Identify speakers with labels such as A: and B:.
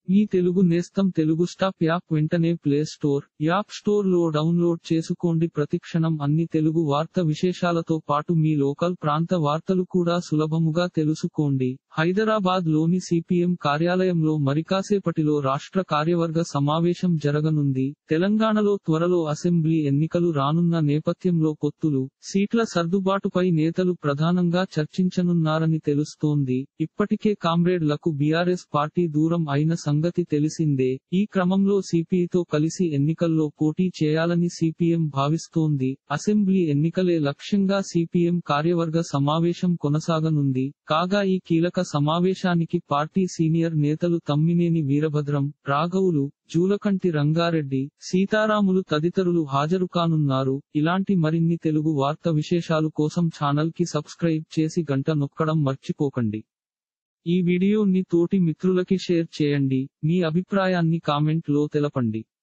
A: మీ తెలుగు నేస్తం Telugu stop app వెంటనే play store app store లో డౌన్లోడ్ చేసుకోండి ప్రతిక్షణం అన్ని తెలుగు వార్త విశేషాలతో పాటు మీ లోకల్ ప్రాంత వార్తలు కూడా సులభముగా తెలుసుకోండి హైదరాబాద్ లోని సిపిఎం కార్యాలయంలో మరికాసేపటిలో రాష్ట్ర కార్యవర్గ సమావేశం జరగనుంది తెలంగాణలో త్వరలో అసెంబ్లీ ఎన్నికలు రానున్న నేపథ్యంలో పొత్తులు సీట్ల సర్దుబాటుపై నేతలు ప్రధానంగా చర్చించనున్నారని తెలుస్తోంది ఇప్పటికే కామ్రేడ్లకు బీఆర్ఎస్ పార్టీ దూరం అయిన సంగతి తెలిసిందే ఈ క్రమంలో సిపిఐతో కలిసి ఎన్నికల్లో పోటీ చేయాలని సిపిఎం భావిస్తోంది అసెంబ్లీ ఎన్నికలే లక్ష్యంగా సిపిఎం కార్యవర్గ సమావేశం కొనసాగనుంది కాగా ఈ కీలక సమావేశానికి పార్టీ సీనియర్ నేతలు తమ్మినేని వీరభద్రం రాఘవులు జూలకంటి రంగారెడ్డి సీతారాములు తదితరులు హాజరు కానున్నారు ఇలాంటి మరిన్ని తెలుగు వార్త విశేషాలు కోసం ఛానల్ కి సబ్స్క్రైబ్ చేసి గంట నొక్కడం మర్చిపోకండి ఈ వీడియోని తోటి మిత్రులకి షేర్ చేయండి మీ అభిప్రాయాన్ని కామెంట్ లో తెలపండి